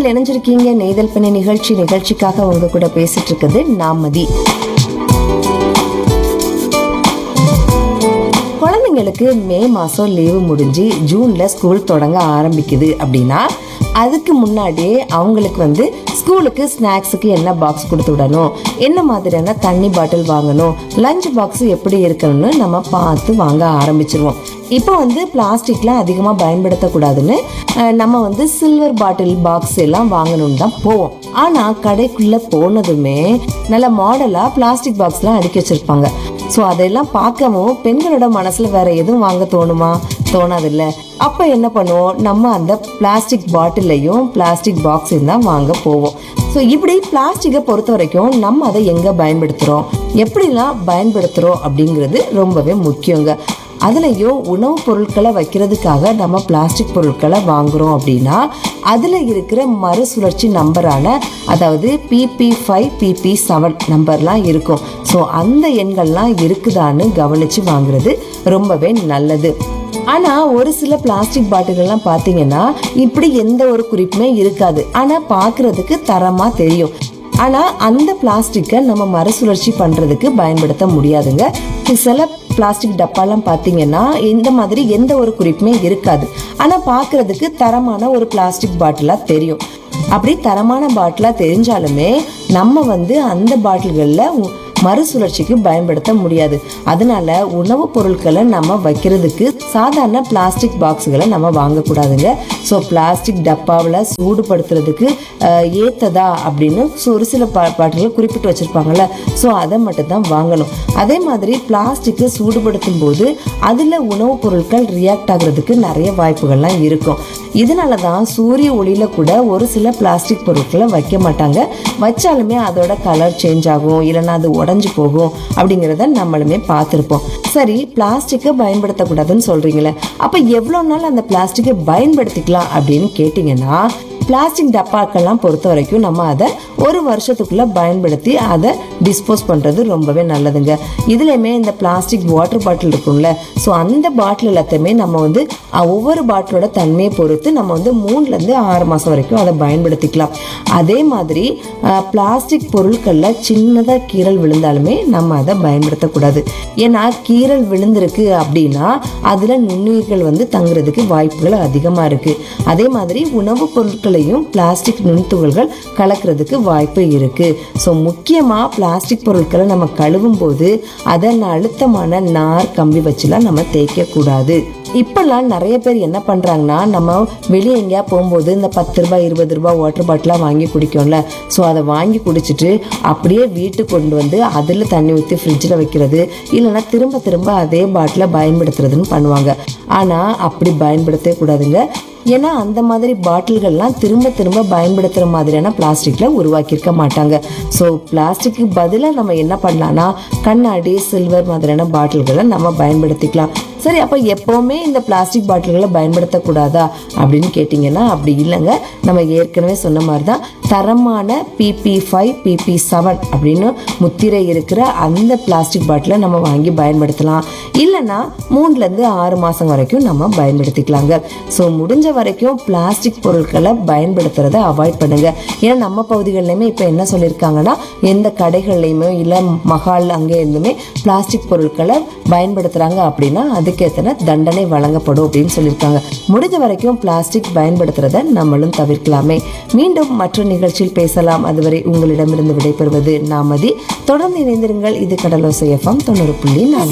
நிகழ்ச்சியில் இணைஞ்சிருக்கீங்க நெய்தல் பண்ணி நிகழ்ச்சி நிகழ்ச்சிக்காக உங்க கூட பேசிட்டு இருக்குது நாமதி குழந்தைங்களுக்கு மே மாதம் லீவு முடிஞ்சு ஜூனில் ஸ்கூல் தொடங்க ஆரம்பிக்குது அப்படின்னா அதுக்கு முன்னாடியே அவங்களுக்கு வந்து ஸ்கூலுக்கு ஸ்நாக்ஸுக்கு என்ன பாக்ஸ் கொடுத்து விடணும் என்ன மாதிரியான தண்ணி பாட்டில் வாங்கணும் லஞ்ச் பாக்ஸ் எப்படி இருக்கணும்னு நம்ம பார்த்து வாங்க ஆரம்பிச்சிருவோம் இப்போ வந்து பிளாஸ்டிக்லாம் அதிகமாக பயன்படுத்தக்கூடாதுன்னு அஹ், நம்ம வந்து சில்வர் பாட்டில் பாக்ஸ் எல்லாம் வாங்கணும்னு தான் போவோம் ஆனால் கடைக்குள்ளே போனதுமே நல்ல மாடலாக பிளாஸ்டிக் பாக்ஸ்லாம் அடுக்கி வச்சிருப்பாங்க ஸோ அதெல்லாம் பார்க்கவும் பெண்களோட மனசில் வேற எதுவும் வாங்க தோணுமா தோணாதில்ல அப்போ என்ன பண்ணுவோம் நம்ம அந்த பிளாஸ்டிக் பாட்டிலையும் பிளாஸ்டிக் பாக்ஸையும் தான் வாங்க போவோம் ஸோ இப்படி பிளாஸ்டிக்கை பொறுத்த வரைக்கும் நம்ம அதை எங்கே பயன்படுத்துகிறோம் எப்படிலாம் பயன்படுத்துகிறோம் அப்படிங்கிறது ரொம்பவே முக்கியங்க அதுலேயும் உணவுப் பொருட்களை வைக்கிறதுக்காக நம்ம பிளாஸ்டிக் பொருட்களை வாங்குறோம் அப்படின்னா அதில் இருக்கிற மறுசுழற்சி நம்பரான அதாவது பிபி ஃபைவ் பிபி செவன் நம்பர்லாம் இருக்கும் ஸோ அந்த எண்கள்லாம் இருக்குதான்னு கவனித்து வாங்குறது ரொம்பவே நல்லது ஆனால் ஒரு சில பிளாஸ்டிக் பாட்டில்கள்லாம் பார்த்தீங்கன்னா இப்படி எந்த ஒரு குறிப்புமே இருக்காது ஆனால் பார்க்குறதுக்கு தரமாக தெரியும் ஆனால் அந்த பிளாஸ்டிக்கை நம்ம மறுசுழற்சி பண்ணுறதுக்கு பயன்படுத்த முடியாதுங்க சில பிளாஸ்டிக் டப்பாலாம் பார்த்தீங்கன்னா இந்த மாதிரி எந்த ஒரு குறிப்புமே இருக்காது ஆனால் பார்க்குறதுக்கு தரமான ஒரு பிளாஸ்டிக் பாட்டிலாக தெரியும் அப்படி தரமான பாட்டிலாக தெரிஞ்சாலுமே நம்ம வந்து அந்த பாட்டில்களில் மறுசுழற்சிக்கு பயன்படுத்த முடியாது அதனால உணவுப் பொருட்களை நம்ம வைக்கிறதுக்கு சாதாரண பிளாஸ்டிக் பாக்ஸுகளை நம்ம வாங்கக்கூடாதுங்க ஸோ பிளாஸ்டிக் டப்பாவில் சூடுபடுத்துறதுக்கு அஹ், ஏத்ததா அப்படின்னு so ஒரு சில பா பாட்டில்கள் குறிப்பிட்டு வச்சிருப்பாங்கல்ல ஸோ அதை மட்டும் தான் வாங்கணும் அதே மாதிரி பிளாஸ்டிக்கை சூடுபடுத்தும் போது அதில் உணவுப் பொருட்கள் ரியாக்ட் ஆகுறதுக்கு நிறைய வாய்ப்புகள்லாம் இருக்கும் இதனால தான் சூரிய ஒளியில கூட ஒரு சில பிளாஸ்டிக் பொருட்களை வைக்க மாட்டாங்க வச்சாலுமே அதோட கலர் சேஞ்ச் ஆகும் இல்லைன்னா அது உடஞ்சி போகும் அப்படிங்கிறத நம்மளுமே பார்த்துருப்போம் சரி பிளாஸ்டிக்கை பயன்படுத்தக்கூடாதுன்னு சொல்றீங்களே அப்போ எவ்வளோ நாள் அந்த பிளாஸ்டிக்கை பயன்படுத்திக்கலாம் அப்படின்னு கேட்டிங்கன்னா பிளாஸ்டிக் டப்பாக்கெல்லாம் பொறுத்த வரைக்கும் நம்ம அதை ஒரு வருஷத்துக்குள்ள பயன்படுத்தி அதை டிஸ்போஸ் பண்ணுறது ரொம்பவே நல்லதுங்க இதுலையுமே இந்த பிளாஸ்டிக் வாட்டர் பாட்டில் இருக்கும்ல ஸோ அந்த பாட்டில் எல்லாத்தையுமே நம்ம வந்து அஹ், ஒவ்வொரு பாட்டிலோட தன்மையை பொறுத்து நம்ம வந்து மூணுலேருந்து ஆறு மாதம் வரைக்கும் அதை பயன்படுத்திக்கலாம் அதே மாதிரி பிளாஸ்டிக் பொருட்களில் சின்னதாக கீறல் விழுந்தாலுமே நம்ம அதை பயன்படுத்தக்கூடாது ஏன்னா கீறல் விழுந்திருக்கு அப்படின்னா அதில் நுண்ணுயிர்கள் வந்து தங்குறதுக்கு வாய்ப்புகள் அதிகமாக இருக்குது அதே மாதிரி உணவுப் பொருட்களையும் பிளாஸ்டிக் நுண்துகள்கள் கலக்கிறதுக்கு வாய்ப்பு இருக்குது ஸோ முக்கியமாக பிளாஸ்டிக் பொருட்களை நம்ம கழுவும் போது அதை அழுத்தமான நார் கம்பி வச்சுலாம் நம்ம தேய்க்கக்கூடாது இப்பெல்லாம் நிறைய பேர் என்ன பண்ணுறாங்கன்னா நம்ம வெளியே எங்கேயா போகும்போது இந்த பத்து ரூபாய் இருபது ரூபாய் வாட்டர் பாட்டிலாக வாங்கி குடிக்கும்ல ஸோ அதை வாங்கி குடிச்சிட்டு அப்படியே வீட்டுக்கு கொண்டு வந்து அதில் தண்ணி ஊற்றி ஃப்ரிட்ஜில் வைக்கிறது இல்லைன்னா திரும்ப திரும்ப அதே பாட்டிலை பயன்படுத்துறதுன்னு பண்ணுவாங்க ஆனால் அப்படி பயன்படுத்தவே கூடாதுங்க ஏன்னா அந்த மாதிரி பாட்டில்கள்லாம் திரும்ப திரும்ப பயன்படுத்துகிற மாதிரியான பிளாஸ்டிக்கில் உருவாக்கியிருக்க மாட்டாங்க ஸோ பிளாஸ்டிக்கு பதிலாக நம்ம என்ன பண்ணலாம்னா கண்ணாடி சில்வர் மாதிரியான பாட்டில்களை நம்ம பயன்படுத்திக்கலாம் சரி அப்போ எப்போவுமே இந்த பிளாஸ்டிக் பாட்டில்களை பயன்படுத்தக்கூடாதா அப்படின்னு கேட்டிங்கன்னா அப்படி இல்லைங்க நம்ம ஏற்கனவே சொன்ன மாதிரி தான் தரமான பிபி ஃபைவ் பிபி செவன் அப்படின்னு முத்திரை இருக்கிற அந்த பிளாஸ்டிக் பாட்டிலை நம்ம வாங்கி பயன்படுத்தலாம் இல்லைன்னா மூணுலேருந்து ஆறு மாதம் வரைக்கும் நம்ம பயன்படுத்திக்கலாங்க ஸோ முடிஞ்ச வரைக்கும் பிளாஸ்டிக் பொருட்களை பயன்படுத்துறதை அவாய்ட் பண்ணுங்க ஏன்னா நம்ம பகுதிகள்லையுமே இப்போ என்ன சொல்லியிருக்காங்கன்னா எந்த கடைகள்லையுமே இல்லை மஹால் அங்கே இருந்துமே பிளாஸ்டிக் பொருட்களை பயன்படுத்துகிறாங்க அப்படின்னா அதுக்கேற்ற தண்டனை வழங்கப்படும் அப்படின்னு சொல்லியிருக்காங்க முடிஞ்ச வரைக்கும் பிளாஸ்டிக் பயன்படுத்துறதை நம்மளும் தவிர்க்கலாமே மீண்டும் மற்ற நிகழ்ச்சியில் பேசலாம் அதுவரை உங்களிடமிருந்து விடைபெறுவது நாமதி தொடர்ந்து இணைந்திருங்கள் இது கடலோசை எஃப்எம் தொண்ணூறு புள்ளி நாலு